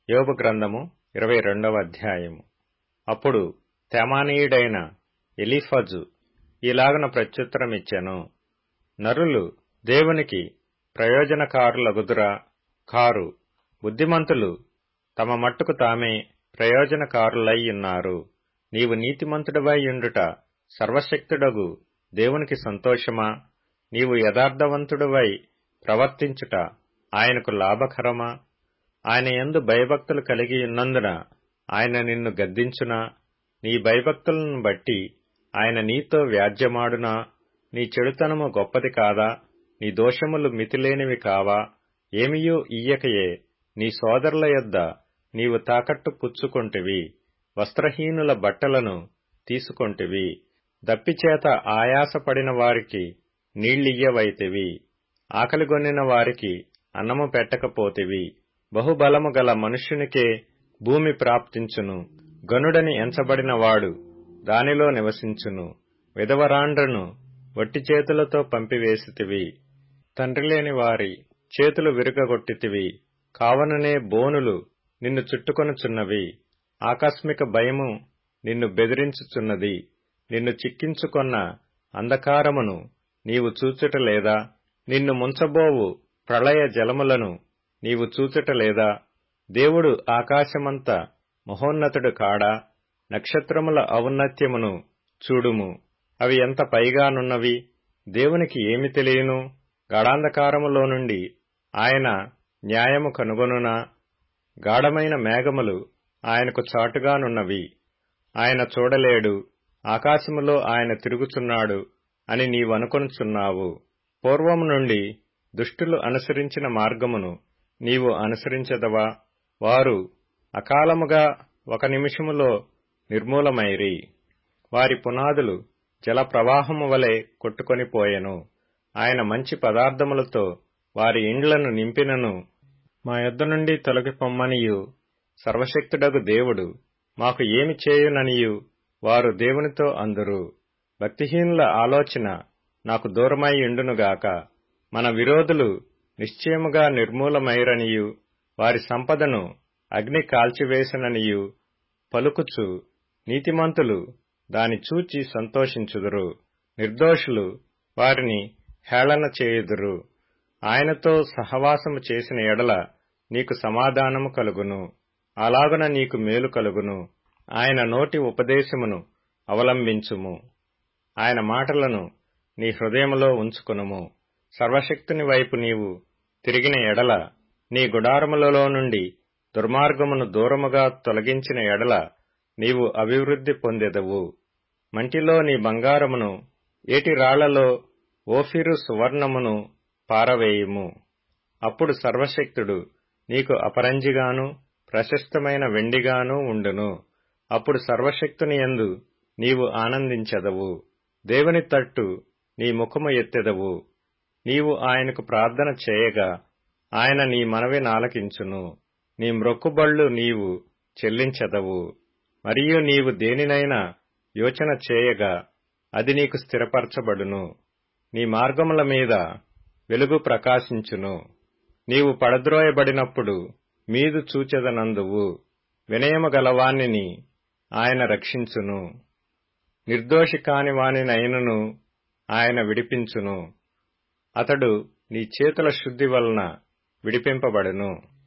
యోబు గ్రంథము ఇరవై రెండవ అధ్యాయము అప్పుడు తెమానీయుడైన ఎలీఫజు ఇలాగన ప్రత్యుత్తరమిచ్చెను నరులు దేవునికి ప్రయోజనకారులగుదురా కారు బుద్ధిమంతులు తమ మట్టుకు తామే ప్రయోజనకారులై ఉన్నారు నీవు నీతిమంతుడవై ఉండుట సర్వశక్తుడగు దేవునికి సంతోషమా నీవు యథార్థవంతుడవై ప్రవర్తించుట ఆయనకు లాభకరమా ఆయన యందు భయభక్తులు కలిగి ఉన్నందున ఆయన నిన్ను గద్దించునా నీ భయభక్తులను బట్టి ఆయన నీతో వ్యాజ్యమాడునా నీ చెడుతనము గొప్పది కాదా నీ దోషములు మితిలేనివి కావా ఏమియూ ఇయ్యకయే నీ సోదరుల యొద్ద నీవు తాకట్టు పుచ్చుకొంటివి వస్త్రహీనుల బట్టలను తీసుకొంటివి దప్పిచేత ఆయాసపడిన వారికి నీళ్లియ్యవైతివి ఆకలిగొనిన వారికి అన్నము పెట్టకపోతివి బహుబలము గల మనుష్యునికే భూమి ప్రాప్తించును గనుడని ఎంచబడిన వాడు దానిలో నివసించును విధవరాండ్రను వట్టి చేతులతో పంపివేసితివి తండ్రిలేని వారి చేతులు విరుగగొట్టితివి కావననే బోనులు నిన్ను చుట్టుకొనుచున్నవి ఆకస్మిక భయము నిన్ను బెదిరించుచున్నది నిన్ను చిక్కించుకొన్న అంధకారమును నీవు చూచుటలేదా నిన్ను ముంచబోవు ప్రళయ జలములను నీవు చూచుటలేదా దేవుడు ఆకాశమంత మహోన్నతుడు కాడా నక్షత్రముల ఔన్నత్యమును చూడుము అవి ఎంత పైగానున్నవి దేవునికి ఏమి తెలియను గాఢాంధకారములో నుండి ఆయన న్యాయము కనుగొనునా గాఢమైన మేఘములు ఆయనకు చాటుగానున్నవి ఆయన చూడలేడు ఆకాశములో ఆయన తిరుగుచున్నాడు అని నీవనుకొనుచున్నావు పూర్వము నుండి దుష్టులు అనుసరించిన మార్గమును నీవు అనుసరించదవా వారు అకాలముగా ఒక నిమిషములో నిర్మూలమైరి వారి పునాదులు జల ప్రవాహము వలె కొట్టుకొనిపోయెను ఆయన మంచి పదార్థములతో వారి ఇండ్లను నింపినను మా యొద్ద నుండి తొలగిపొమ్మనియు సర్వశక్తుడగు దేవుడు మాకు ఏమి చేయుననియు వారు దేవునితో అందురు భక్తిహీనుల ఆలోచన నాకు దూరమై ఉండునుగాక మన విరోధులు నిశ్చయముగా నిర్మూలమైరనియు వారి సంపదను అగ్ని కాల్చివేసననియు పలుకుచు నీతిమంతులు దాని చూచి సంతోషించుదురు నిర్దోషులు వారిని హేళన చేయుదురు ఆయనతో సహవాసము చేసిన ఎడల నీకు సమాధానము కలుగును అలాగున నీకు మేలు కలుగును ఆయన నోటి ఉపదేశమును అవలంబించుము ఆయన మాటలను నీ హృదయములో ఉంచుకునుము సర్వశక్తుని వైపు నీవు తిరిగిన ఎడల నీ గుడారములలో నుండి దుర్మార్గమును దూరముగా తొలగించిన ఎడల నీవు అభివృద్ధి పొందెదవు మంటిలో నీ బంగారమును ఏటి రాళ్లలో ఓఫిరు సువర్ణమును పారవేయుము అప్పుడు సర్వశక్తుడు నీకు అపరంజిగాను ప్రశస్తమైన వెండిగాను ఉండును అప్పుడు సర్వశక్తుని యందు నీవు ఆనందించెదవు దేవుని తట్టు నీ ముఖము ఎత్తెదవు నీవు ఆయనకు ప్రార్థన చేయగా ఆయన నీ మనవి నాలకించును నీ మ్రొక్కుబళ్ళు నీవు చెల్లించెదవు మరియు నీవు దేనినైనా యోచన చేయగా అది నీకు స్థిరపరచబడును నీ మార్గముల మీద వెలుగు ప్రకాశించును నీవు పడద్రోయబడినప్పుడు మీదు చూచెదనందువు వినయము గలవాణ్ణిని ఆయన రక్షించును నిర్దోషి కాని వానినైనను ఆయన విడిపించును అతడు నీ చేతుల శుద్ధి వలన విడిపింపబడును